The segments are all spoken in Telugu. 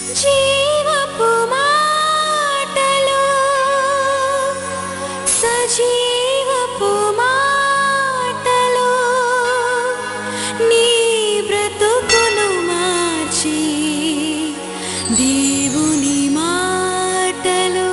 జీవపు మాటలు సజీవపు మాటలు నీ బ్రతుకును మార్చి దేవుని మాటలు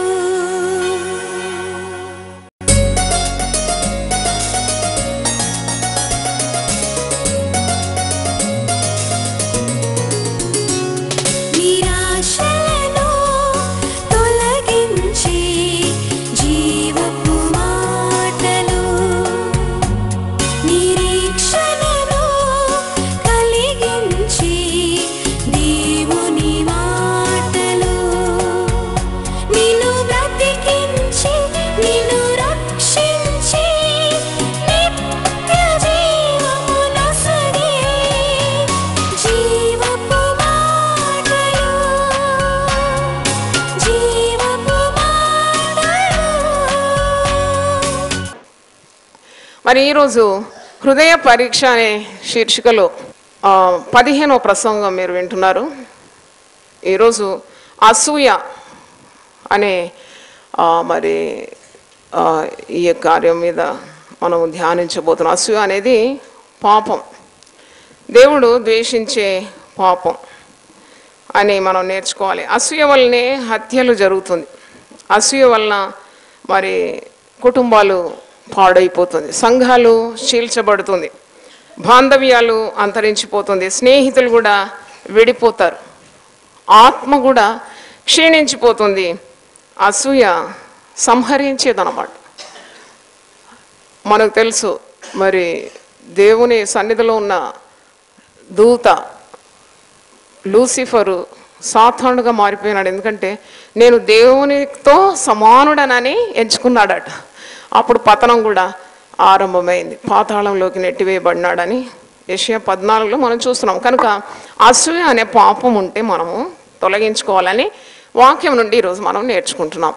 నిరాశలను తొలగించి జీవపు మాటలు నిరీక్షణను కలిగించి దేవుని మాటలు నిన్ను బ్రతికించి నిన్ను రక్షించి నిత్య జీవము నొసగే జీవపు మాటలు జీవపు మాటలు మరి ఈరోజు హృదయ పరీక్ష అనే శీర్షికలో ఆ, పదిహేనో ప్రసంగం మీరు వింటున్నారు ఈరోజు అసూయ అనే ఆ, మరి ఆ, ఈ కార్యం మీద మనం ధ్యానించబోతున్నాం అసూయ అనేది పాపం దేవుడు ద్వేషించే పాపం అని మనం నేర్చుకోవాలి అసూయ వల్లనే హత్యలు జరుగుతుంది అసూయ వలన మరి కుటుంబాలు పాడైపోతుంది సంఘాలు చీల్చబడుతుంది బాంధవ్యాలు అంతరించిపోతుంది స్నేహితులు కూడా విడిపోతారు ఆత్మ కూడా క్షీణించిపోతుంది అసూయ సంహరించేదన్నమాట మనకు తెలుసు మరి దేవుని సన్నిధిలో ఉన్న దూత లూసిఫరు సాతానుడుగా మారిపోయినాడు ఎందుకంటే నేను దేవునితో సమానుడనని ఎంచుకున్నాడట అప్పుడు పతనం కూడా ఆరంభమైంది పాతాళంలోకి నెట్టివేయబడినాడని ఏషియా పద్నాలుగులో మనం చూస్తున్నాం కనుక అసూయ అనే పాపం ఉంటే మనము తొలగించుకోవాలని వాక్యం నుండి ఈరోజు మనం నేర్చుకుంటున్నాం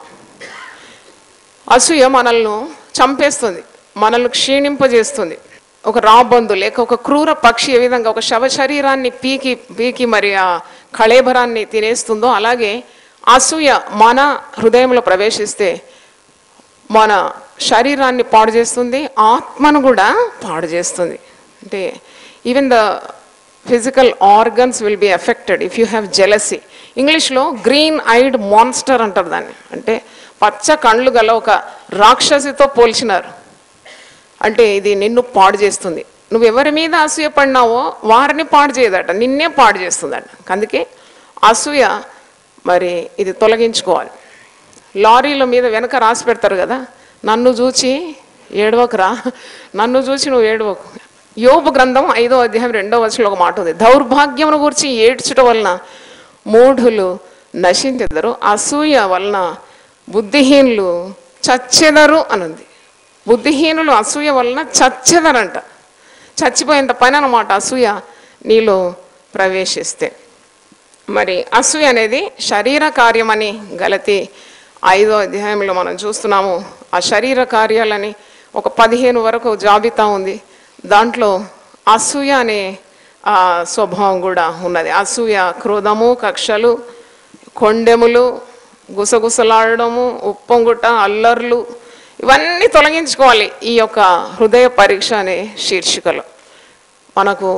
అసూయ మనల్ని చంపేస్తుంది మనల్ని క్షీణింపజేస్తుంది ఒక రాబందు లేక ఒక క్రూర పక్షి ఏ విధంగా ఒక శవ శరీరాన్ని పీకి పీకి మరి ఆ కళేబరాన్ని తినేస్తుందో అలాగే అసూయ మన హృదయంలో ప్రవేశిస్తే మన శరీరాన్ని పాడు చేస్తుంది ఆత్మను కూడా పాడు చేస్తుంది అంటే even the physical organs will be affected if you have jealousy ఇంగ్లీష్లో గ్రీన్ ఐడ్ మాన్స్టర్ అంటారు దాన్ని అంటే పచ్చ కళ్ళు గల ఒక రాక్షసితో పోల్చినారు అంటే ఇది నిన్ను పాడు చేస్తుంది నువ్వు ఎవరి మీద అసూయ పడినావో వారిని పాడు చేయదట నిన్నే పాడు చేస్తుందట అందుకే అసూయ మరి ఇది తొలగించుకోవాలి లారీల మీద వెనక రాసి పెడతారు కదా నన్ను చూచి ఏడవకురా నన్ను చూసి నువ్వు ఏడవకు యోపు గ్రంథం ఐదో అధ్యాయం రెండో వచనంలో ఒక మాట ఉంది దౌర్భాగ్యమును గురించి ఏడ్చుట వలన మూఢులు నశించెదరు అసూయ వలన బుద్ధిహీనులు చచ్చెదరు అనుంది బుద్ధిహీనులు అసూయ వలన చచ్చెదరంట చచ్చిపోయేంత పని అనమాట అసూయ నీలో ప్రవేశిస్తే మరి అసూయ అనేది శరీర కార్యమని గలతి ఐదో అధ్యాయంలో మనం చూస్తున్నాము ఆ శరీర కార్యాలని ఒక పదిహేను వరకు జాబితా ఉంది దాంట్లో అసూయ అనే ఆ, స్వభావం కూడా ఉన్నది అసూయ క్రోధము కక్షలు కొండెములు గుసగుసలాడడము ఉప్పొంగుట అల్లర్లు ఇవన్నీ తొలగించుకోవాలి ఈ యొక్క హృదయ పరీక్ష అనే శీర్షికలో మనకు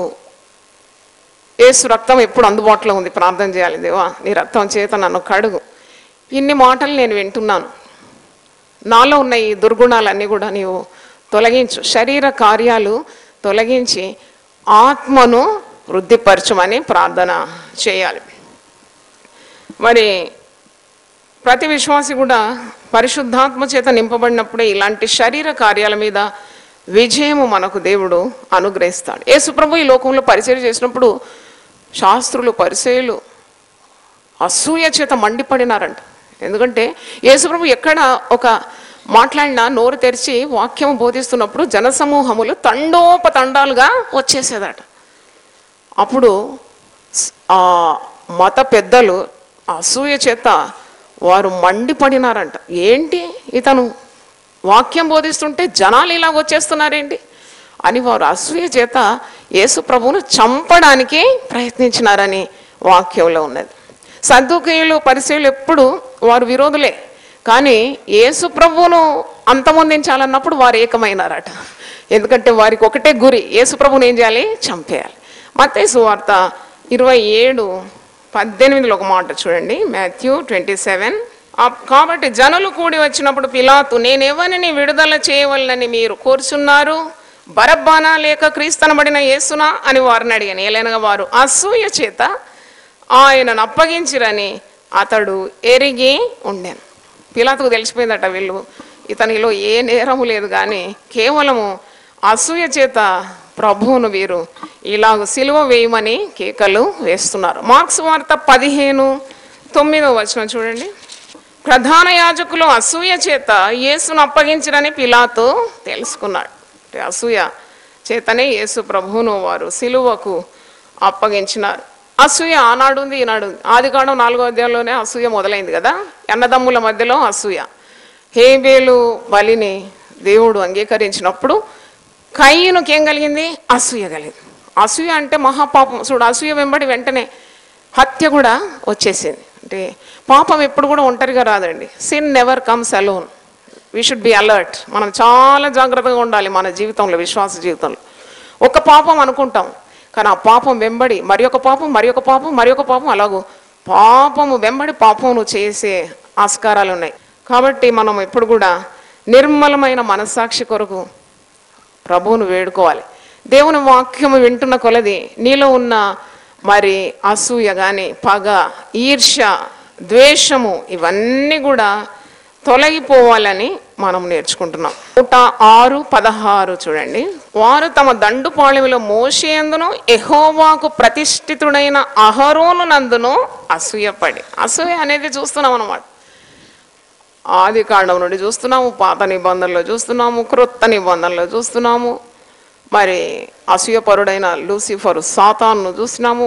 ఏసు రక్తం ఎప్పుడు అందుబాటులో ఉంది ప్రార్థన చేయాలి దేవా నీ రక్తం చేత నన్ను కడుగు ఇన్ని మాటలు నేను వింటున్నాను నాలో ఉన్న ఈ దుర్గుణాలన్నీ కూడా నీవు తొలగించు శరీర కార్యాలు తొలగించి ఆత్మను వృద్ధిపరచమని ప్రార్థన చేయాలి మరి ప్రతి విశ్వాసి కూడా పరిశుద్ధాత్మ చేత నింపబడినప్పుడే ఇలాంటి శరీర కార్యాల మీద విజయము మనకు దేవుడు అనుగ్రహిస్తాడు యేసుప్రభు ఈ లోకంలో పరిచయం చేసినప్పుడు శాస్త్రులు పరిచయులు అసూయ చేత మండిపడినారంట ఎందుకంటే యేసుప్రభు ఎక్కడ ఒక మాట్లాడినా నోరు తెరిచి వాక్యం బోధిస్తున్నప్పుడు జనసమూహములు తండోపతండాలుగా వచ్చేసేదట అప్పుడు స్- ఆ మత పెద్దలు అసూయ చేత వారు మండిపడినారంట ఏంటి ఇతను వాక్యం బోధిస్తుంటే జనాలు ఇలా వచ్చేస్తున్నారేంటి అని వారు అసూయ చేత యేసు ప్రభువును చంపడానికి ప్రయత్నించినారని వాక్యంలో ఉన్నది సద్దుకీయులు పరిశీలు ఎప్పుడు వారు విరోధులే కానీ యేసు ప్రభువును అంతమొందించాలన్నప్పుడు వారు ఏకమైనారట ఎందుకంటే వారికి ఒకటే గురి యేసు ప్రభువుని ఏం చేయాలి చంపేయాలి మత్తయి సువార్త ఇరవై ఏడు పద్దెనిమిదిలో ఒక మాట చూడండి మాథ్యూ ట్వంటీ సెవెన్ కాబట్టి జనులు కూడి వచ్చినప్పుడు పిలాతు నేనెవరిని విడుదల చేయవలనని మీరు కోరుచున్నారు బరబ్బానా లేక క్రీస్తనబడిన యేసునా అని వారిని అడిగాను ఏలైనగా వారు అసూయ చేత ఆయనను అప్పగించిరని అతడు ఎరిగి ఉండెను పిలాతుకు తెలిసిపోయిందట వీళ్ళు ఇతనిలో ఏ నేరము లేదు కానీ కేవలము అసూయ చేత ప్రభువును వీరు ఇలాగ సిలువ వేయమని కేకలు వేస్తున్నారు మార్క్స్ వార్త పదిహేను తొమ్మిదో వచనం చూడండి ప్రధాన యాజకులు అసూయ చేత యేసును అప్పగించరని పిలాతు తెలుసుకున్నాడు అంటే అసూయ చేతనే యేసు ప్రభువును వారు సిలువకు అప్పగించినారు అసూయ ఆనాడు ఉంది ఈనాడు ఉంది ఆదికాండం నాలుగో అధ్యాయంలోనే అసూయ మొదలైంది కదా అన్నదమ్ముల మధ్యలో అసూయ హేబేలు బలిని దేవుడు అంగీకరించినప్పుడు కయ్యనుకి ఏం కలిగింది అసూయ కలిగింది అసూయ అంటే మహాపాపం చూడు అసూయ వెంబడి వెంటనే హత్య కూడా వచ్చేసింది అంటే పాపం ఎప్పుడు కూడా ఒంటరిగా రాదండి sin never comes alone we should be alert మనం చాలా జాగ్రత్తగా ఉండాలి మన జీవితంలో విశ్వాస జీవితంలో ఒక పాపం అనుకుంటాం కానీ ఆ పాపం వెంబడి మరి ఒక పాపం మరి ఒక పాపం మరి ఒక పాపం అలాగూ పాపము వెంబడి పాపమును చేసే ఆస్కారాలు ఉన్నాయి కాబట్టి మనం ఎప్పుడు కూడా నిర్మలమైన మనస్సాక్షి కొరకు ప్రభువును వేడుకోవాలి దేవుని వాక్యము వింటున్న కొలది నీలో ఉన్న మరి అసూయ కానీ పగ ఈర్ష్య ద్వేషము ఇవన్నీ కూడా తొలగిపోవాలని మనం నేర్చుకుంటున్నాం నూట ఆరు పదహారు చూడండి వారు తమ దండుపాళెములో మోషేందును ఎహోవాకు ప్రతిష్ఠితుడైన అహరోను నందును అసూయపడి అసూయ అనేది చూస్తున్నాం అన్నమాట ఆది కాండం నుండి చూస్తున్నాము పాత నిబంధనలో చూస్తున్నాము క్రొత్త నిబంధనలో చూస్తున్నాము మరి అసూయపరుడైన లూసిఫరు సాతాన్ను చూస్తున్నాము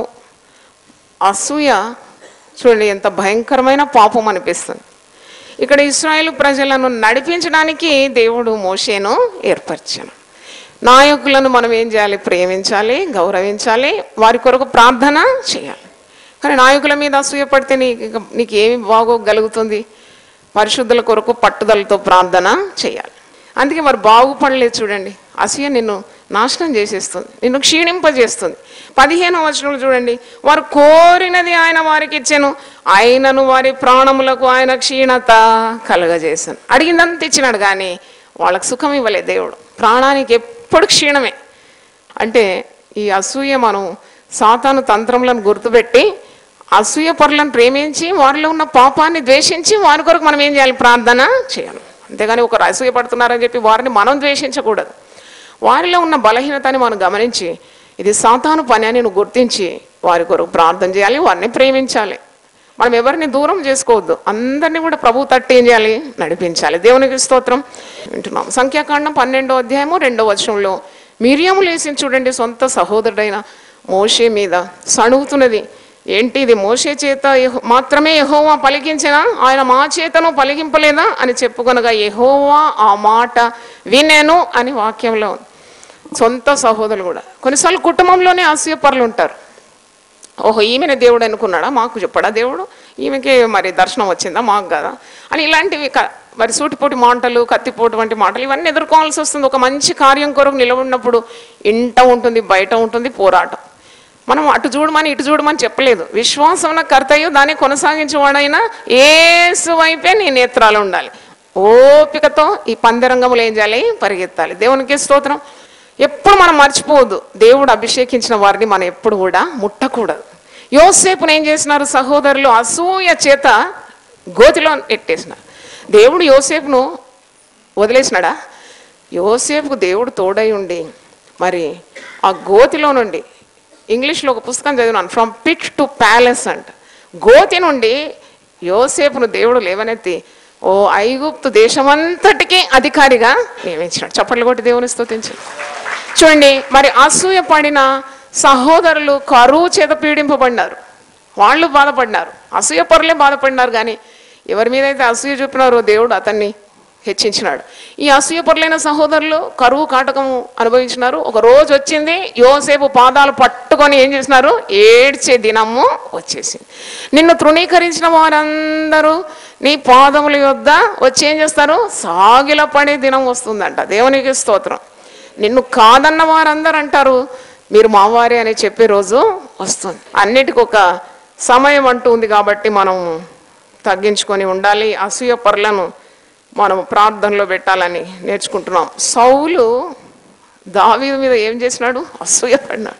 అసూయ చూడండి ఎంత భయంకరమైన పాపం అనిపిస్తుంది ఇక్కడ ఇస్రాయేల్ ప్రజలను నడిపించడానికి దేవుడు మోషేను ఏర్పరిచాను నాయకులను మనం ఏం చేయాలి ప్రేమించాలి గౌరవించాలి వారి కొరకు ప్రార్థన చేయాలి కానీ నాయకుల మీద అసూయ పడితే నీకు నీకు ఏమి బాగోగలుగుతుంది పరిశుద్ధుల కొరకు పట్టుదలతో ప్రార్థన చేయాలి అందుకే వారు బాగుపడలేదు చూడండి అసూయ నిన్ను నాశనం చేసేస్తుంది నిన్ను క్షీణింపజేస్తుంది పదిహేను వచనంలో చూడండి వారు కోరినది ఆయన వారికి ఇచ్చాను ఆయనను వారి ప్రాణములకు ఆయన క్షీణత కలగజేశాను అడిగిందంత ఇచ్చినాడు కానీ వాళ్ళకి సుఖం ఇవ్వలేదు దేవుడు ప్రాణానికి ఎప్పుడు క్షీణమే అంటే ఈ అసూయ మనం సాతాను తంత్రములను గుర్తుపెట్టి అసూయ పరులను ప్రేమించి వారిలో ఉన్న పాపాన్ని ద్వేషించి వారి కొరకు మనం ఏం చేయాలి ప్రార్థన చేయాలి అంతేగాని ఒకరు అసూయ పడుతున్నారని చెప్పి వారిని మనం ద్వేషించకూడదు వారిలో ఉన్న బలహీనతని మనం గమనించి ఇది సాతాను పని అని నువ్వు గుర్తించి వారి కొరకు ప్రార్థన చేయాలి వారిని ప్రేమించాలి మనం ఎవరిని దూరం చేసుకోవద్దు అందరినీ కూడా ప్రభు తట్టి ఏం చేయాలి నడిపించాలి దేవునికి స్తోత్రం వింటున్నాం సంఖ్యాకాండం పన్నెండో అధ్యాయము రెండో వచనంలో మిరియము లేసి చూడండి సొంత సహోదరుడైన మోషే మీద సణుగుతున్నది ఏంటి ఇది మోషే చేత యెహో- మాత్రమే యెహోవా పలికించిన ఆయన మా చేతను పలికింపలేదా అని చెప్పుకొనగా యెహోవా ఆ మాట వినేను అని వాక్యంలో ఉంది. సొంత సహోదరులు కూడా కొన్నిసార్లు కుటుంబంలోనే అసూయపరులు ఉంటారు ఓహో ఈమెనే దేవుడు అనుకున్నాడా మాకు చెప్పడా దేవుడు ఈమెకి మరి దర్శనం వచ్చిందా మాకు కదా అని ఇలాంటివి క- మరి సూటిపోటి మాటలు కత్తిపోటు వంటి మాటలు ఇవన్నీ ఎదుర్కోవాల్సి వస్తుంది ఒక మంచి కార్యం కొరకు నిలబడినప్పుడు ఇంట ఉంటుంది బయట ఉంటుంది పోరాటం మనం అటు చూడమని ఇటు చూడమని చెప్పలేదు విశ్వాసం కర్తయ్యో దాన్ని కొనసాగించేవాడైనా ఏసు వైపే నీ నేత్రాలు ఉండాలి ఓపికతో ఈ పందరంగములు ఏం చేయాలి పరిగెత్తాలి దేవునికి స్తోత్రం ఎప్పుడు మనం మర్చిపోవద్దు దేవుడు అభిషేకించిన వారిని మనం ఎప్పుడు కూడా ముట్టకూడదు యోసేపును ఏం చేసినారు సహోదరులు అసూయ చేత గోతిలో నెట్టేసినారు దేవుడు యోసేపును వదిలేసినాడా యోసేపుకు దేవుడు తోడై ఉండి మరి ఆ గోతిలో నుండి ఇంగ్లీష్లో ఒక పుస్తకం చదివినాను ఫ్రమ్ పిట్ టు ప్యాలెస్ అంట గోతి నుండి యోసేపును దేవుడు లేవనెత్తి ఓ ఐగుప్తు దేశమంతటికి అధికారిగా నియమించినాడు చప్పట్లు కొట్టి దేవుని స్తుతించు చూడండి మరి అసూయ పడిన సహోదరులు కరువు చేత పీడింపబడినారు వాళ్ళు బాధపడినారు అసూయ పరులే బాధపడినారు కానీ ఎవరి మీద అయితే అసూయ చూపినారో దేవుడు అతన్ని హెచ్చించినాడు ఈ అసూయపరులైన సహోదరులు కరువు కాటకము అనుభవించినారు ఒక రోజు వచ్చింది యోసేపు పాదాలు పట్టుకొని ఏం చేసినారు ఏడ్చే దినము వచ్చేసింది నిన్ను తృణీకరించిన వారందరూ నీ పాదముల యొద్ద వచ్చి ఏం చేస్తారు సాగిల పడే దినం వస్తుందంట దేవునికి స్తోత్రం నిన్ను కాదన్న వారందరూ అంటారు మీరు మావారే అని చెప్పే రోజు వస్తుంది అన్నిటికి ఒక సమయం అంటూ ఉంది కాబట్టి మనం తగ్గించుకొని ఉండాలి అసూయ పరులను మనం ప్రార్థనలో పెట్టాలని నేర్చుకుంటున్నాం సౌలు దావీదు మీద ఏం చేసినాడు అసూయ పడినాడు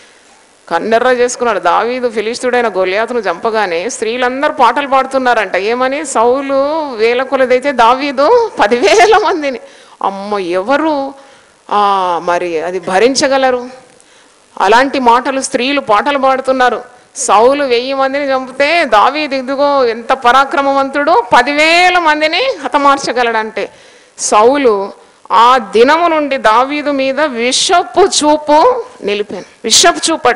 కన్నెర్ర చేసుకున్నాడు దావీదు ఫిలిస్తుడైన గొలియాతును చంపగానే స్త్రీలందరూ పాటలు పాడుతున్నారంట ఏమని సౌలు వేల కొలదైతే దావీదు పదివేల మందిని అమ్మ ఎవరు ఆ, మరి అది భరించగలరు అలాంటి మాటలు స్త్రీలు పాటలు పాడుతున్నారు సౌలు వెయ్యి మందిని చంపితే దావీదు ఇదిగో ఎంత పరాక్రమవంతుడు పదివేల మందిని హతమార్చగలడంటే సౌలు ఆ దినము నుండి దావీదు మీద విషపు చూపు నిలిపాను విషపు చూపట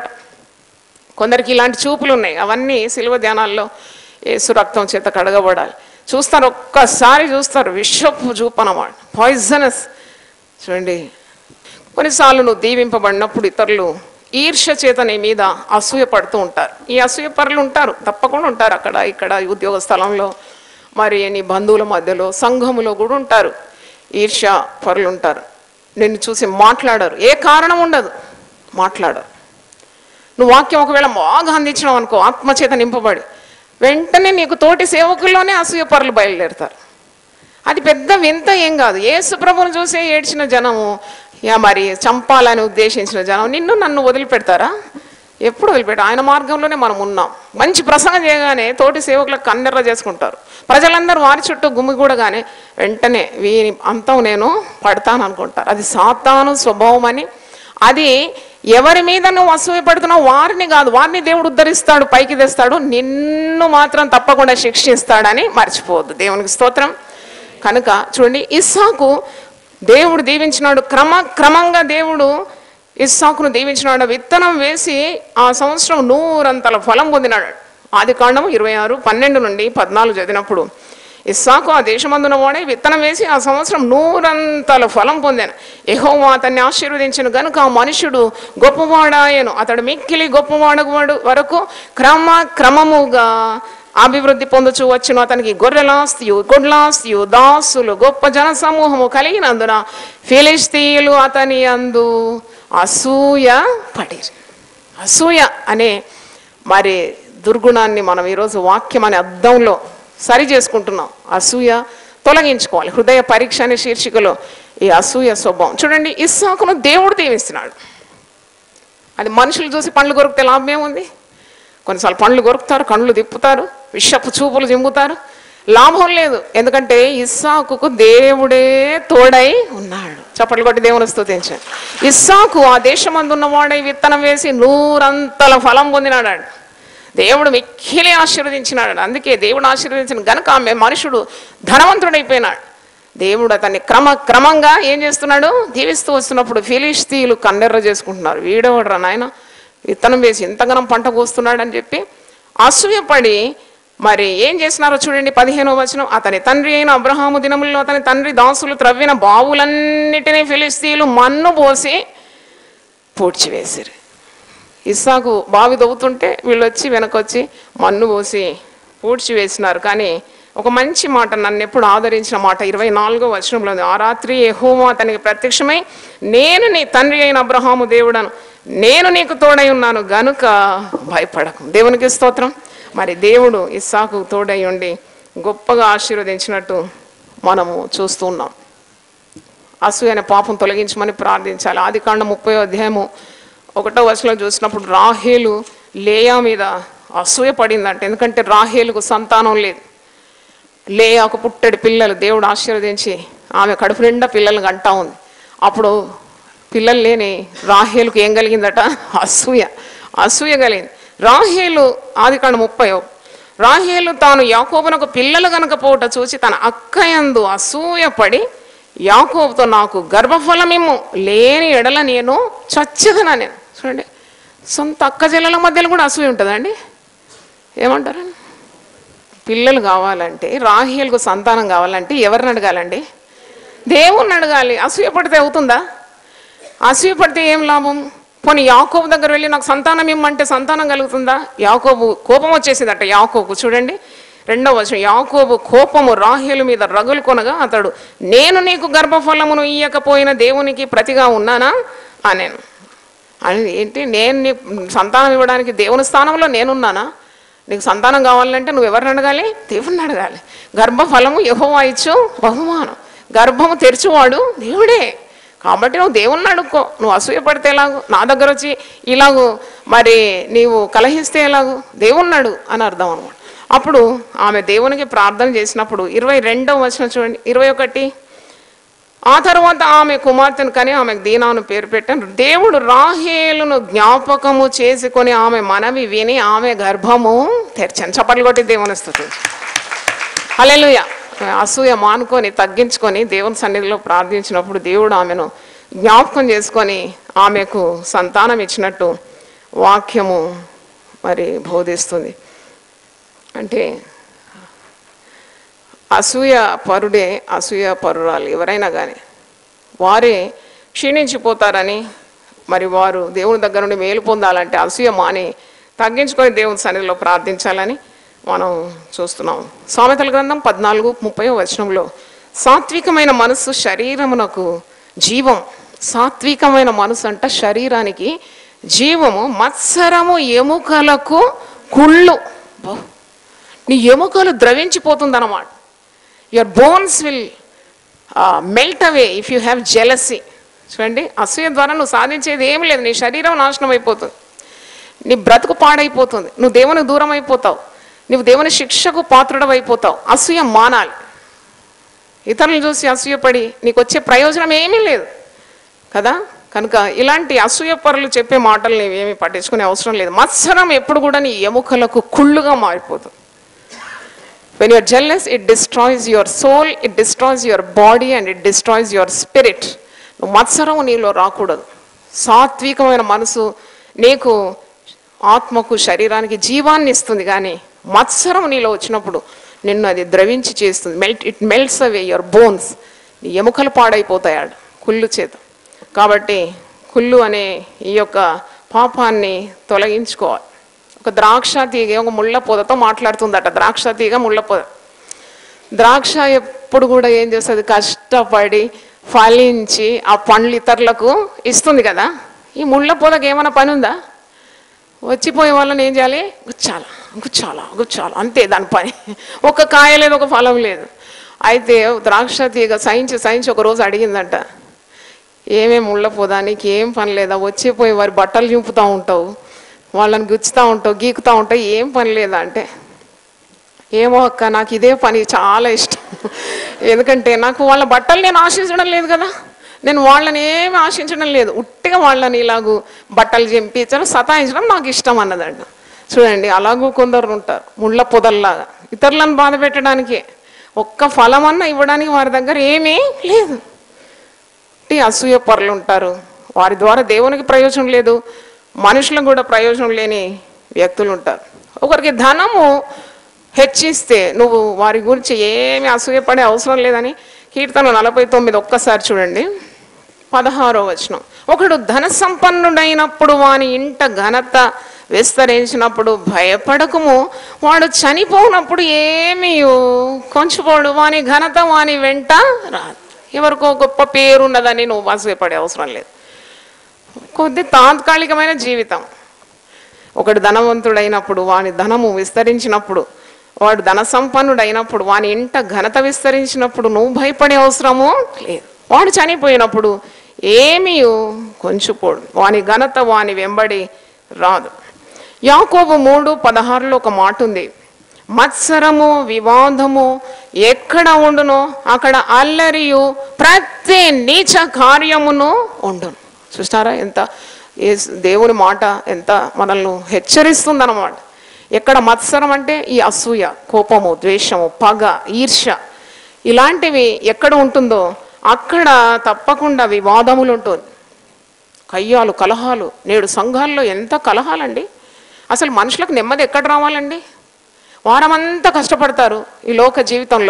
కొందరికి ఇలాంటి చూపులు ఉన్నాయి అవన్నీ సిలువ ధ్యానాల్లో యేసు రక్తం చేత కడగబడాలి చూస్తారు ఒక్కసారి చూస్తారు విషపు చూపు అన్నమాట పాయిజనస్ చూడండి కొన్నిసార్లు నువ్వు దీవింపబడినప్పుడు ఇతరులు ఈర్ష్య చేత నీ మీద అసూయ పడుతూ ఉంటారు ఈ అసూయ పరులు ఉంటారు తప్పకుండా ఉంటారు అక్కడ ఇక్కడ ఈ ఉద్యోగ స్థలంలో మరి నీ బంధువుల మధ్యలో సంఘములో కూడా ఉంటారు ఈర్ష్య పరులు ఉంటారు నిన్ను చూసి మాట్లాడరు ఏ కారణం ఉండదు మాట్లాడరు నువ్వు వాక్యం ఒకవేళ బాగా అందించినావు అనుకో ఆత్మచేత నింపబడి వెంటనే నీకు తోటి సేవకుల్లోనే అసూయ పరులు బయలుదేరుతారు అది పెద్ద వింత ఏం కాదు యేసు ప్రభువును చూసే ఏడ్చిన జనము యా మరి చంపాలని ఉద్దేశించిన జనం నిన్ను నన్ను వదిలిపెడతారా ఎప్పుడు వదిలిపెట్ట ఆయన మార్గంలోనే మనం ఉన్నాం మంచి ప్రసంగం చేయగానే తోటి సేవకులకు కన్నెర్ర చేసుకుంటారు ప్రజలందరూ వారి చుట్టూ గుమిగూడగానే వెంటనే వీని అంతం నేను పడతాను అనుకుంటారు అది సాతాను స్వభావం అని అది ఎవరి మీద నువ్వు అసూయ పడుతున్నావు వారిని కాదు వారిని దేవుడు ఉద్ధరిస్తాడు పైకి తెస్తాడు నిన్ను మాత్రం తప్పకుండా శిక్షిస్తాడని మర్చిపోవద్దు దేవునికి స్తోత్రం కనుక చూడండి ఇస్సాకు దేవుడు దీవించినాడు క్రమ క్రమంగా దేవుడు ఇస్సాకును దీవించినాడు విత్తనం వేసి ఆ సంవత్సరం నూరంతల ఫలం పొందినాడు ఆది కాండము ఇరవై ఆరు పన్నెండు నుండి పద్నాలుగు చదివినప్పుడు ఇస్సాకు ఆ దేశమందున వాడే విత్తనం వేసి ఆ సంవత్సరం నూరంతల ఫలం పొందాను యెహోవా అతన్ని ఆశీర్వదించిన గనుక ఆ మనుషుడు గొప్పవాడాయను అతడు మిక్కిలి గొప్పవాడవాడు వరకు క్రమ క్రమముగా అభివృద్ధి పొందుచు వచ్చును అతనికి గొర్రెలాస్తియు గొడ్లాస్తియు దాసులు గొప్ప జన సమూహము కలిగినందున ఫిలిస్తీయులు అతని అందు అసూయ పడిరి అసూయ అనే మరి దుర్గుణాన్ని మనం ఈరోజు వాక్యం అనే అర్థంలో సరి చేసుకుంటున్నాం అసూయ తొలగించుకోవాలి హృదయ పరీక్ష అనే శీర్షికలో ఈ అసూయ స్వభావం చూడండి ఇస్సాకును దేవుడు దీవిస్తున్నాడు అది మనుషులు చూసి పండ్లు కొరికితే లాభం ఏముంది కొన్నిసార్లు పండ్లు కొరుకుతారు కళ్ళు తిప్పుతారు విషపు చూపులు జింపుతారు లాభం లేదు ఎందుకంటే ఇస్సాకుకు దేవుడే తోడై ఉన్నాడు చప్పట్లు కొట్టి దేవుని స్తుతించాడు ఇస్సాకు ఆ దేశమందున్న వాడై విత్తనం వేసి నూరంతల ఫలం పొందినాడు ఆడు. దేవుడు మిక్కిలి ఆశీర్వదించినాడు అందుకే దేవుడు ఆశీర్వదించిన గనుక ఆమె మనుషుడు ధనవంతుడైపోయినాడు దేవుడు అతన్ని క్రమ క్రమంగా ఏం చేస్తున్నాడు దీవిస్తూ వస్తున్నప్పుడు ఫిలిస్తీయులు కన్నెర్ర చేసుకుంటున్నారు వీడవడరా నాయన విత్తనం వేసి ఇంతగానం పంట కోస్తున్నాడు అని చెప్పి అసూయపడి మరి ఏం చేసినారో చూడండి పదిహేనో వచనం అతని తండ్రి అయిన అబ్రహాము దినముల్లో అతని తండ్రి దాసులు త్రవ్విన బావులన్నిటినీ ఫిలిస్తీయులు మన్ను పోసి పూడ్చివేశారు ఇస్సాకు బావి దవ్వుతుంటే వీళ్ళు వచ్చి వెనకొచ్చి మన్ను పోసి పూడ్చి వేసినారు కానీ ఒక మంచి మాట నన్ను ఎప్పుడు ఆదరించిన మాట ఇరవై నాలుగో వచనంలో ఉంది. ఆ రాత్రి యెహోవా అతనికి ప్రత్యక్షమై నేను నీ తండ్రి అయిన అబ్రహాము దేవుడను నేను నీకు తోడై ఉన్నాను గనుక భయపడకు దేవునికి స్తోత్రం మరి దేవుడు ఇస్సాకు తోడై ఉండి గొప్పగా ఆశీర్వదించినట్టు మనము చూస్తూ ఉన్నాం అసూయన పాపం తొలగించమని ప్రార్థించాలి ఆది కాండ ముప్పై అధ్యాయము ఒకటో వచనంలో చూసినప్పుడు రాహేలు లేయా మీద అసూయ పడిందంట ఎందుకంటే రాహేలుకు సంతానం లేదు లేయాకు పుట్టడి పిల్లలు దేవుడు ఆశీర్వదించి ఆమె కడుపు నిండా పిల్లల్ని కంటా ఉంది అప్పుడు పిల్లలు లేని రాహేలుకు ఏం కలిగిందట అసూయ అసూయ కలిగింది రాహేలు ఆది కాండ ముప్పై రాహేలు తాను యాకోబునకు పిల్లలు గనక పోట చూసి తన అక్కయందు అసూయపడి యాకోబుతో నాకు గర్భఫలమేమో లేని ఎడల నేను చచ్చదనా నేను చూడండి సొంత అక్క చెల్లెల మధ్యలో కూడా అసూయ ఉంటుందండి ఏమంటారు పిల్లలు కావాలంటే రాహేల్కు సంతానం కావాలంటే ఎవరిని అడగాలండి దేవుణ్ణి అడగాలి అసూయ పడితే అవుతుందా అసూయ పడితే ఏం లాభం పోనీ యాకోబు దగ్గర వెళ్ళి నాకు సంతానం ఇమ్మంటే సంతానం కలుగుతుందా యాకోబు కోపం వచ్చేసిందట యాకోబు చూడండి రెండవ వచనం యాకోబు కోపము రాహేలు మీద రగులు కొనగా అతడు నేను నీకు గర్భఫలమును ఇయ్యకపోయిన దేవునికి ప్రతిగా ఉన్నానా అనేను అని ఏంటి నేను నీ సంతానం ఇవ్వడానికి దేవుని స్థానంలో నేనున్నానా నీకు సంతానం కావాలంటే నువ్వు ఎవరిని అడగాలి దేవుణ్ణి అడగాలి గర్భఫలము యెహోవా ఇచ్చు బహుమానం గర్భము తెరిచేవాడు దేవుడే కాబట్టి నువ్వు దేవుణ్ణి అడుక్కో నువ్వు అసూయ పడితే ఎలాగు నా దగ్గర వచ్చి ఇలాగు మరి నీవు కలహిస్తే ఎలాగు దేవుణ్ణి అడుగు అని అర్థం అనమాట అప్పుడు ఆమె దేవునికి ప్రార్థన చేసినప్పుడు ఇరవై రెండవ వచనం చూడండి ఇరవై ఒకటి ఆ తర్వాత ఆమె కుమార్తెను కని ఆమెకు దీనాను పేరు పెట్టాను దేవుడు రాహేలును జ్ఞాపకము చేసుకొని ఆమె మనవి విని ఆమె గర్భము తెరిచాను చప్పట్లు కొట్టి దేవుని స్థుతి హల్లెలూయా అసూయ మానుకొని తగ్గించుకొని దేవుని సన్నిధిలో ప్రార్థించినప్పుడు దేవుడు ఆమెను జ్ఞాపకం చేసుకొని ఆమెకు సంతానం ఇచ్చినట్టు వాక్యము మరి బోధిస్తుంది అంటే అసూయ పరుడే అసూయ పరురాలు ఎవరైనా కానీ వారే క్షీణించిపోతారని మరి వారు దేవుని దగ్గర నుండి మేలు పొందాలంటే అసూయ మాని తగ్గించుకొని దేవుని సన్నిధిలో ప్రార్థించాలని మనం చూస్తున్నాం సామెతల గ్రంథం పద్నాలుగు ముప్పై వచనంలో సాత్వికమైన మనస్సు శరీరమునకు జీవం సాత్వికమైన మనసు అంట శరీరానికి జీవము మత్సరము ఎముకలకు కుళ్ళు బా. నీ ఎముకలు ద్రవించిపోతుందన్నమాట your bones will melt away if you have jealousy చూడండి అసూయ ద్వారా నువ్వు సాధించేది ఏమి లేదు నీ శరీరం నాశనం అయిపోతుంది నీ బ్రతుకు పాడైపోతుంది నువ్వు దేవునికి దూరం అయిపోతావు నువ్వు దేవుని శిక్షకు పాత్రుడం అయిపోతావు అసూయ మానాలి ఇతరులను చూసి అసూయపడి నీకు వచ్చే ప్రయోజనం ఏమీ లేదు కదా కనుక ఇలాంటి అసూయ పరులు చెప్పే మాటలు నీవేమి పట్టించుకునే అవసరం లేదు మత్సరం ఎప్పుడు కూడా నీ ఎముకలకు కుళ్ళుగా మారిపోతుంది when you're jealous it destroys your soul it destroys your body and it destroys your spirit నువ్వు మత్సరం నీలో రాకూడదు సాత్వికమైన మనసు నీకు ఆత్మకు శరీరానికి జీవాన్ని ఇస్తుంది కానీ మత్సరం నీలో వచ్చినప్పుడు నిన్ను అది ద్రవించి చేస్తుంది melt it melts away your bones నీ ఎముకలు పాడైపోతాయాడు కుళ్ళు చేత కాబట్టి కుళ్ళు అనే ఈ యొక్క పాపాన్ని తొలగించుకోవాలి ఒక ద్రాక్ష తీగ ఒక ముళ్ళ పొదతో మాట్లాడుతుందట ద్రాక్ష తీగ ముళ్ళ పొద ద్రాక్ష ఎప్పుడు కూడా ఏం చేస్తుంది కష్టపడి ఫలించి ఆ పండ్లు ఇతరులకు ఇస్తుంది కదా ఈ ముళ్ళ పొదకి ఏమైనా పని ఉందా వచ్చిపోయే వాళ్ళని ఏం చేయాలి గుచ్చాలా గుచ్చాలా గుచ్చాలా అంతే దాని పని ఒక కాయ లేదు ఒక ఫలం లేదు అయితే ద్రాక్ష తీగ సైన్స్ సైన్స్ ఒక రోజు అడిగిందంట ఏమేమి ముళ్ళ పొదా నీకు ఏం పని లేదా వచ్చిపోయి వారి బట్టలు చింపుతూ ఉంటావు వాళ్ళని గుచ్చుతూ ఉంటావు గీకుతూ ఉంటావు ఏం పని లేదా అంటే ఏమో అక్క నాకు ఇదే పని చాలా ఇష్టం ఎందుకంటే నాకు వాళ్ళ బట్టలు నేను ఆశించడం లేదు కదా నేను వాళ్ళని ఏమి ఆశించడం లేదు ఉట్టిగా వాళ్ళని ఇలాగూ బట్టలు చింపించడం సతాయించడం నాకు ఇష్టం అన్నదంట చూడండి అలాగూ కొందరు ఉంటారు ముళ్ళ పొదల్లాగా ఇతరులను బాధ పెట్టడానికే ఒక్క ఫలమన్నా ఇవ్వడానికి వారి దగ్గర ఏమీ లేదు ఇట్టి అసూయ పరులు ఉంటారు వారి ద్వారా దేవునికి ప్రయోజనం లేదు మనుషులకు కూడా ప్రయోజనం లేని వ్యక్తులు ఉంటారు ఒకరికి ధనము హెచ్చిస్తే నువ్వు వారి గురించి ఏమి అసూయపడే అవసరం లేదని కీర్తన నలభై తొమ్మిది ఒక్కసారి చూడండి పదహారో వచనం ఒకడు ధన సంపన్నుడైనప్పుడు వాని ఇంట ఘనత విస్తరించినప్పుడు భయపడకము వాడు చనిపోనప్పుడు ఏమీ కొంచెపోడు వాని ఘనత వాని వెంట రాదు ఎవరికో గొప్ప పేరు ఉన్నదని నువ్వు అసూయపడే అవసరం లేదు కొద్ది తాత్కాలికమైన జీవితం ఒకడు ధనవంతుడైనప్పుడు వాని ధనము విస్తరించినప్పుడు వాడు ధన సంపన్నుడైనప్పుడు వాని ఇంట ఘనత విస్తరించినప్పుడు నువ్వు భయపడే అవసరము లేదు వాడు చనిపోయినప్పుడు ఏమీ కొంచుపోడు వాని ఘనత వాని వెంబడి రాదు యాకోబు మూడు పదహారులో ఒక మాట ఉంది మత్సరము వివాదము ఎక్కడ ఉండునో అక్కడ అల్లరియు ప్రతి నీచ కార్యమును ఉండును చూస్తారా ఎంత ఏ దేవుని మాట ఎంత మనల్ని హెచ్చరిస్తుందన్నమాట ఎక్కడ మత్సరం అంటే ఈ అసూయ కోపము ద్వేషము పగ ఈర్ష్య ఇలాంటివి ఎక్కడ ఉంటుందో అక్కడ తప్పకుండా వివాదములు ఉంటుంది కయ్యాలు కలహాలు నేడు సంఘాల్లో ఎంత కలహాలండి అసలు మనుషులకు నెమ్మది ఎక్కడ రావాలండి వారమంతా కష్టపడతారు ఈ లోక జీవితంలో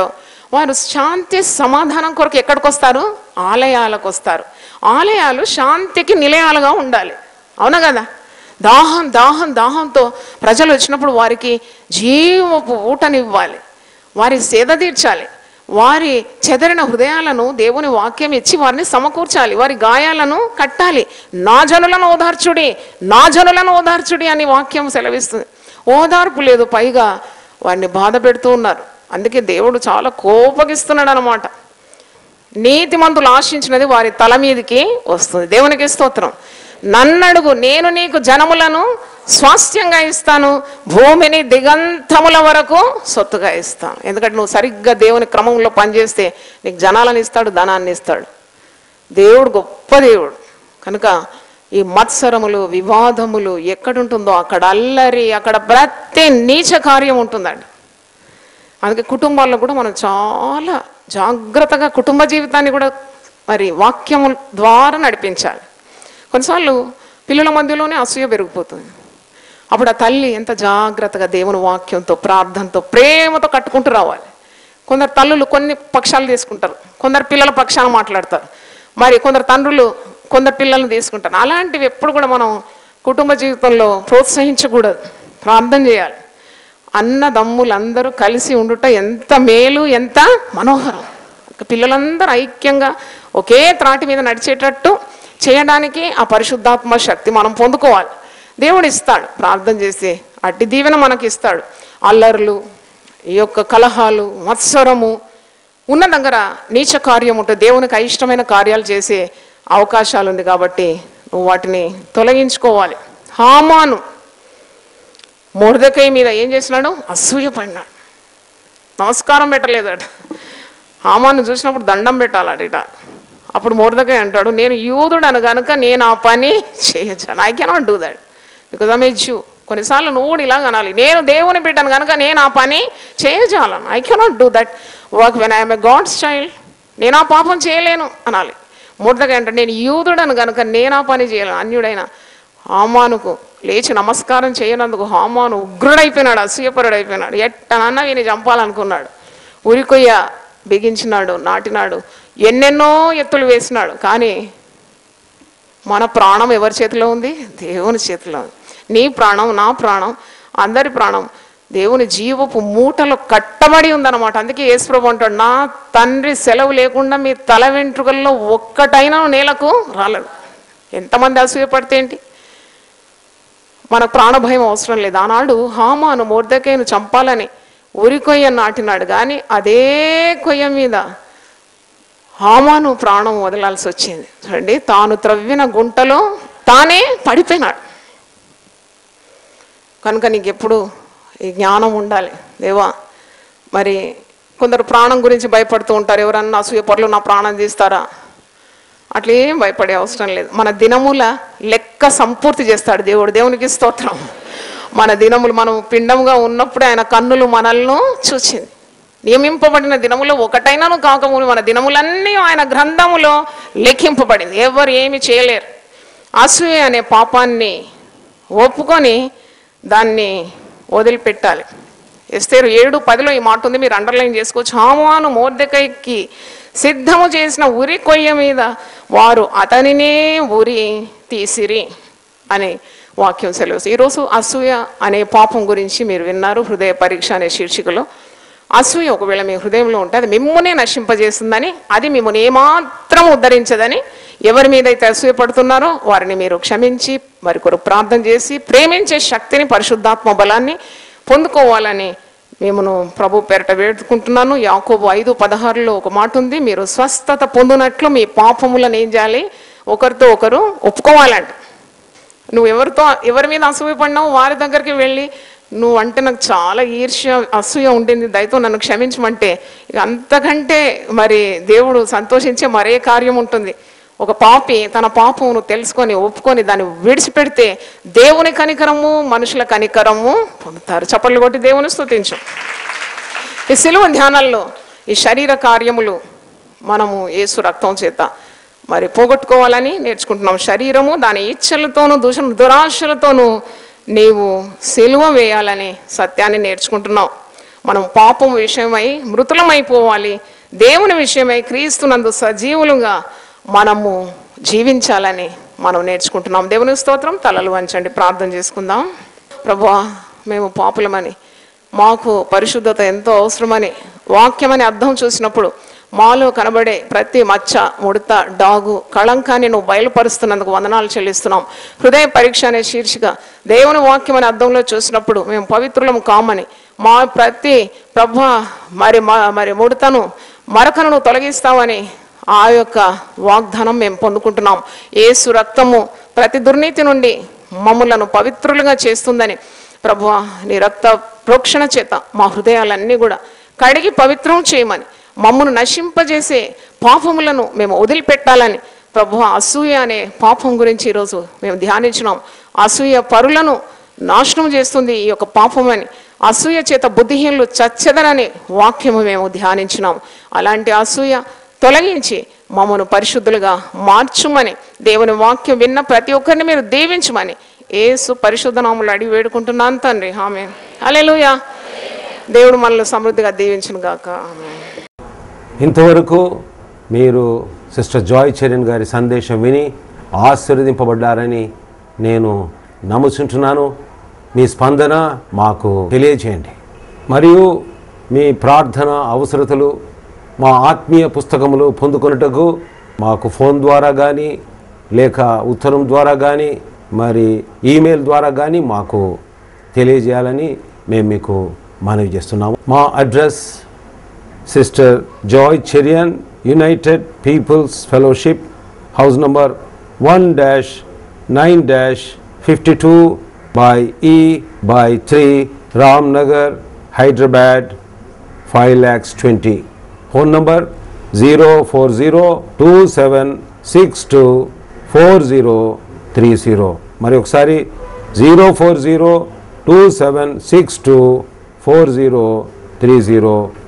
వారు శాంతి సమాధానం కొరకు ఎక్కడికి వస్తారు ఆలయాలకు వస్తారు ఆలయాలు శాంతికి నిలయాలుగా ఉండాలి అవునా కదా దాహం దాహం దాహంతో ప్రజలు వచ్చినప్పుడు వారికి జీవపు ఊటనివ్వాలి వారి సేద తీర్చాలి వారి చెదరిన హృదయాలను దేవుని వాక్యం ఇచ్చి వారిని సమకూర్చాలి వారి గాయాలను కట్టాలి నా జనులను ఓదార్చుడి నా జనులను ఓదార్చుడి అని వాక్యం సెలవిస్తుంది ఓదార్పు లేదు పైగా వారిని బాధ పెడుతూ ఉన్నారు అందుకే దేవుడు చాలా కోపగిస్తున్నాడు అనమాట నీతిమంతులు ఆశించినది వారి తల మీదకి వస్తుంది దేవునికి స్తోత్రం నన్నడుగు నేను నీకు జనములను స్వాస్థ్యంగా ఇస్తాను భూమిని దిగంతముల వరకు సొత్తుగా ఇస్తాను ఎందుకంటే నువ్వు సరిగ్గా దేవుని క్రమంలో పనిచేస్తే నీకు జనాలను ఇస్తాడు ధనాన్ని ఇస్తాడు దేవుడు గొప్ప దేవుడు కనుక ఈ మత్సరములు వివాదములు ఎక్కడుంటుందో అక్కడ అల్లరి అక్కడ ప్రతి నీచ కార్యం ఉంటుందండి అందుకే కుటుంబాల్లో కూడా మనం చాలా జాగ్రత్తగా కుటుంబ జీవితాన్ని కూడా మరి వాక్యము ద్వారా నడిపించాలి కొన్నిసార్లు పిల్లల మధ్యలోనే అసూయ పెరిగిపోతుంది అప్పుడు ఆ తల్లి ఎంత జాగ్రత్తగా దేవుని వాక్యంతో ప్రార్థనతో ప్రేమతో కట్టుకుంటూ రావాలి కొందరు తల్లులు కొన్ని పక్షాలు తీసుకుంటారు కొందరు పిల్లల పక్షాన మాట్లాడతారు మరి కొందరు తండ్రులు కొందరు పిల్లల్ని తీసుకుంటారు అలాంటివి ఎప్పుడు కూడా మనం కుటుంబ జీవితంలో ప్రోత్సహించకూడదు ప్రార్థన చేయాలి అన్నదమ్ములందరూ కలిసి ఉండుట ఎంత మేలు ఎంత మనోహరం ఇక పిల్లలందరూ ఐక్యంగా ఒకే త్రాటి మీద నడిచేటట్టు చేయడానికి ఆ పరిశుద్ధాత్మ శక్తి మనం పొందుకోవాలి దేవుడు ఇస్తాడు ప్రార్థన చేసి అట్టి దీవెన మనకి ఇస్తాడు అల్లర్లు ఈ యొక్క కలహాలు మత్సరము ఉన్న దగ్గర నీచ కార్యం ఉంటుంది దేవునికి అయిష్టమైన కార్యాలు చేసే అవకాశాలు ఉంది కాబట్టి నువ్వు వాటిని తొలగించుకోవాలి హామాను మొరదకై మీద ఏం చేసినాడు అసూయ పడినాడు నమస్కారం పెట్టలేదట హామాను చూసినప్పుడు దండం పెట్టాలట ఇట అప్పుడు మొరదకై అంటాడు నేను యూదుడను గనుక నేను ఆ పని చేయొచ్చాను I cannot do that because I'm ఎజ్యూ కొన్నిసార్లు నువ్వు కూడా ఇలాగ అనాలి నేను దేవుని బిడ్డను కనుక నేను ఆ పని చేయజాలను I cannot do that work when I'm a God's child నేను ఆ పాపం చేయలేను అనాలి మూడదగా అంటే నేను యూదుడను గనుక నేను ఆ పని చేయలేను అన్యుడైన హామానుకు లేచి నమస్కారం చేయనందుకు హామాను ఉగ్రుడైపోయినాడు అసూయపరుడు అయిపోయినాడు ఎట్టనన్నా వీని చంపాలనుకున్నాడు ఉరికొయ్య బిగించినాడు నాటినాడు ఎన్నెన్నో ఎత్తులు వేసినాడు కానీ మన ప్రాణం ఎవరి చేతిలో ఉంది దేవుని చేతిలో ఉంది నీ ప్రాణం నా ప్రాణం అందరి ప్రాణం దేవుని జీవపు మూటలో కట్టబడి ఉందన్నమాట అందుకే యేసుప్రభు అంటాడు నా తండ్రి సెలవు లేకుండా మీ తల వెంట్రుకల్లో ఒక్కటైనా నేలకు రాలేదు ఎంతమంది అసూయపడితే ఏంటి మనకు ప్రాణభయం అవసరం లేదు ఆనాడు హామాను మోర్దకేను చంపాలని ఉరి కొయ్య నాటినాడు కానీ అదే కొయ్య మీద హామాను ప్రాణం వదలాల్సి వచ్చింది చూడండి తాను త్రవ్విన గుంటలో తానే పడిపోయినాడు కనుక నీకు ఎప్పుడు ఈ జ్ఞానం ఉండాలి దేవా మరి కొందరు ప్రాణం గురించి భయపడుతూ ఉంటారు ఎవరన్నా అసూయ పనులు నా ప్రాణం తీస్తారా అట్లేం భయపడే అవసరం లేదు మన దినముల లెక్క సంపూర్తి చేస్తాడు దేవుడు దేవునికి స్తోత్రం మన దినములు మనం పిండముగా ఉన్నప్పుడే ఆయన కన్నులు మనల్ని చూసింది నియమింపబడిన దినములో ఒకటైనాను కాకములు మన దినములన్నీ ఆయన గ్రంథములో లెక్కింపబడింది ఎవరు ఏమి చేయలేరు అసూయ అనే పాపాన్ని ఒప్పుకొని దాన్ని వదిలిపెట్టాలి ఎస్తేరు ఏడు పదిలో ఈ మాట ఉంది మీరు అండర్లైన్ చేసుకోవచ్చు హామాను మోర్దెకైకి సిద్ధము చేసిన ఉరి కొయ్య మీద వారు అతనినే ఉరి తీసిరి అని వాక్యం సెలవు ఈరోజు అసూయ అనే పాపం గురించి మీరు విన్నారు హృదయ పరీక్ష అనే శీర్షికలో అసూయ ఒకవేళ మీ హృదయంలో ఉంటే అది మిమ్మల్నే నశింపజేస్తుందని అది మిమ్మల్ని ఏమాత్రం ఉద్ధరించదని ఎవరి మీద అయితే అసూయ పడుతున్నారో వారిని మీరు క్షమించి మరి కొరకు ప్రార్థన చేసి ప్రేమించే శక్తిని పరిశుద్ధాత్మ బలాన్ని పొందుకోవాలని మేమును ప్రభు పేరట వేడుకుంటున్నాను యాకోబు ఐదు పదహారులో ఒక మాట ఉంది మీరు స్వస్థత పొందినట్లు మీ పాపములను ఏం చేయాలి ఒకరితో ఒకరు ఒప్పుకోవాలంట నువ్వు ఎవరితో ఎవరి మీద అసూయ పడినావు వారి దగ్గరికి వెళ్ళి నువ్వు అంటే నాకు చాలా ఈర్ష్య అసూయ ఉండింది దయతో నన్ను క్షమించమంటే ఇక అంతకంటే మరి దేవుడు సంతోషించే మరే కార్యం ఉంటుంది ఒక పాపి తన పాపమును తెలుసుకొని ఒప్పుకొని దాన్ని విడిచిపెడితే దేవుని కనికరము మనుషుల కనికరము పొందుతారు చప్పట్లు కొట్టి దేవుని స్తుతించు ఈ సిలువ ధ్యానాల్లో ఈ శరీర కార్యములు మనము యేసు రక్తం చేత మరి పోగొట్టుకోవాలని నేర్చుకుంటున్నాం శరీరము దాని ఇచ్చలతోనూ దూషణ దురాశలతోనూ నీవు సిలువ వేయాలని సత్యాన్ని నేర్చుకుంటున్నావు మనం పాపం విషయమై మృతులమైపోవాలి దేవుని విషయమై క్రీస్తునందు సజీవులుగా మనము జీవించాలని మనం నేర్చుకుంటున్నాం దేవుని స్తోత్రం తలలు వంచండి ప్రార్థన చేసుకుందాం ప్రభువా మేము పాపులమని మాకు పరిశుద్ధత ఎంతో అవసరమని వాక్యమని అర్థం చూసినప్పుడు మాలో కనబడే ప్రతి మచ్చ ముడత డాగు కళంకాన్ని నువ్వు బయలుపరుస్తున్నందుకు వందనాలు చెల్లిస్తున్నాం హృదయ పరీక్ష అనే శీర్షిక దేవుని వాక్యం అనే అర్థంలో చూసినప్పుడు మేము పవిత్రులం కామని మా ప్రతి ప్రభ మరి మా- మరి ముడతను మరకను నువ్వు తొలగిస్తావని ఆ యొక్క వాగ్దానం మేము పొందుకుంటున్నాం ఏసు రక్తము ప్రతి దుర్నీతి నుండి మమ్ములను పవిత్రులుగా చేస్తుందని ప్రభు నీ రక్త ప్రోక్షణ చేత మా హృదయాలన్నీ కూడా కడిగి పవిత్రం చేయమని మమ్మను నశింపజేసే పాపములను మేము వదిలిపెట్టాలని ప్రభు అసూయ అనే పాపం గురించి ఈరోజు మేము ధ్యానించినాం అసూయ పరులను నాశనం చేస్తుంది ఈ యొక్క పాపం అని అసూయ చేత బుద్ధిహీనులు చచ్చదనని వాక్యము మేము ధ్యానించినాం అలాంటి అసూయ తొలగించి మమ్మను పరిశుద్ధులుగా మార్చుమని దేవుని వాక్యం విన్న ప్రతి ఒక్కరిని మీరు దీవించమని ఏసు పరిశుద్ధ నాములు అడిగి వేడుకుంటున్నాను తండ్రి ఆమె అలెలుయా దేవుడు మనల్ని సమృద్ధిగా దీవించును గాక ఆమె ఇంతవరకు మీరు సిస్టర్ జాయ్ చరణ్ గారి సందేశం విని ఆశీర్వదింపబడ్డారని నేను నమ్ముచుంటున్నాను మీ స్పందన మాకు తెలియజేయండి మరియు మీ ప్రార్థన అవసరతలు మా ఆత్మీయ పుస్తకములు పొందుకొనుటకు మాకు ఫోన్ ద్వారా కానీ లేక ఉత్తరం ద్వారా కానీ మరి ఈమెయిల్ ద్వారా కానీ మాకు తెలియజేయాలని మేము మీకు మనవి చేస్తున్నాము మా address sister Joy Cherian United People's Fellowship house number one dash nine dash fifty two by E by three Ram Nagar Hyderabad five lakhs twenty phone number zero four zero two seven six two four zero three zero మరి ఒకసారి zero four zero two seven six two four zero three zero